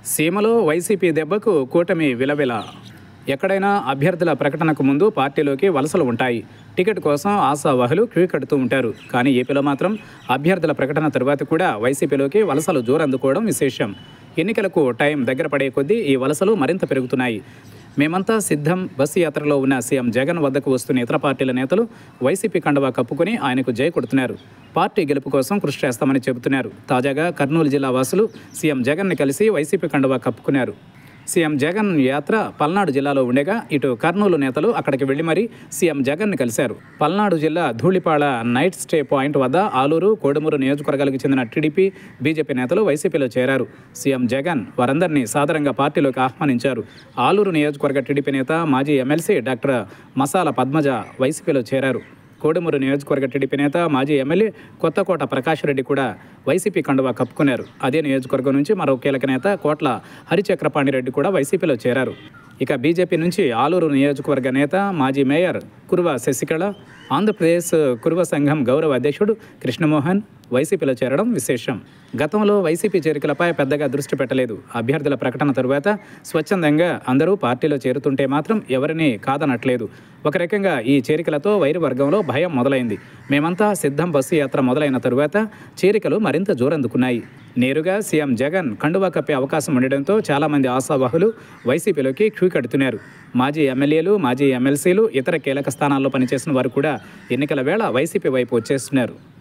సీమలో వైసీపీ దెబ్బకు కూటమి విలవిల ఎక్కడైనా అభ్యర్థుల ప్రకటనకు ముందు పార్టీలోకి వలసలు ఉంటాయి టికెట్ కోసం ఆశావాహులు క్యూ కడుతూ ఉంటారు కానీ ఏపీలో మాత్రం అభ్యర్థుల ప్రకటన తరువాత కూడా వైసీపీలోకి వలసలు జోరందుకోవడం విశేషం ఎన్నికలకు టైం దగ్గర పడే కొద్దీ ఈ వలసలు మరింత పెరుగుతున్నాయి మేమంతా సిద్ధం బస్సు యాత్రలో ఉన్న సీఎం జగన్ వద్దకు వస్తున్న ఇతర పార్టీల నేతలు వైసీపీ కండవా కప్పుకొని ఆయనకు జై కొడుతున్నారు పార్టీ గెలుపు కోసం కృషి చేస్తామని చెబుతున్నారు తాజాగా కర్నూలు జిల్లా వాసులు సీఎం జగన్ని కలిసి వైసీపీ కండవా కప్పుకున్నారు సీఎం జగన్ యాత్ర పల్నాడు జిల్లాలో ఉండగా ఇటు కర్నూలు నేతలు అక్కడికి వెళ్లి మరీ సీఎం జగన్ని కలిశారు పల్నాడు జిల్లా ధూళిపాడ నైట్ స్టే పాయింట్ వద్ద ఆలూరు కోడుమూరు నియోజకవర్గాలకు చెందిన టీడీపీ బీజేపీ నేతలు వైసీపీలో చేరారు సీఎం జగన్ వారందరినీ సాదరంగా పార్టీలోకి ఆహ్వానించారు ఆలూరు నియోజకవర్గ టీడీపీ నేత మాజీ ఎమ్మెల్సీ డాక్టర్ మసాల పద్మజ వైసీపీలో చేరారు కోడుమూరు నియోజకవర్గ టీడీపీ నేత మాజీ ఎమ్మెల్యే కొత్తకోట ప్రకాష్ రెడ్డి కూడా వైసీపీ కండువా కప్పుకున్నారు అదే నియోజకవర్గం నుంచి మరో కీలక నేత కోట్ల హరిచక్రపాణిరెడ్డి కూడా వైసీపీలో చేరారు ఇక బీజేపీ నుంచి ఆలూరు నియోజకవర్గ నేత మాజీ మేయర్ కురువ శశికళ ఆంధ్రప్రదేశ్ కురువ సంఘం గౌరవ అధ్యక్షుడు కృష్ణమోహన్ వైసీపీలో చేరడం విశేషం గతంలో వైసీపీ చేరికలపై పెద్దగా దృష్టి పెట్టలేదు అభ్యర్థుల ప్రకటన తరువాత స్వచ్ఛందంగా అందరూ పార్టీలో చేరుతుంటే మాత్రం ఎవరిని కాదనట్లేదు ఒక రకంగా ఈ చేరికలతో వైరు వర్గంలో భయం మొదలైంది మేమంతా సిద్ధం బస్సు యాత్ర మొదలైన తరువాత చేరికలు మరింత జోరందుకున్నాయి నేరుగా సీఎం జగన్ కండువా కప్పే అవకాశం ఉండడంతో చాలామంది ఆశావాహులు వైసీపీలోకి క్యూ కడుతున్నారు మాజీ ఎమ్మెల్యేలు మాజీ ఎమ్మెల్సీలు ఇతర కీలక స్థానాల్లో పనిచేసిన వారు కూడా ఎన్నికల వేళ వైసీపీ వైపు వచ్చేస్తున్నారు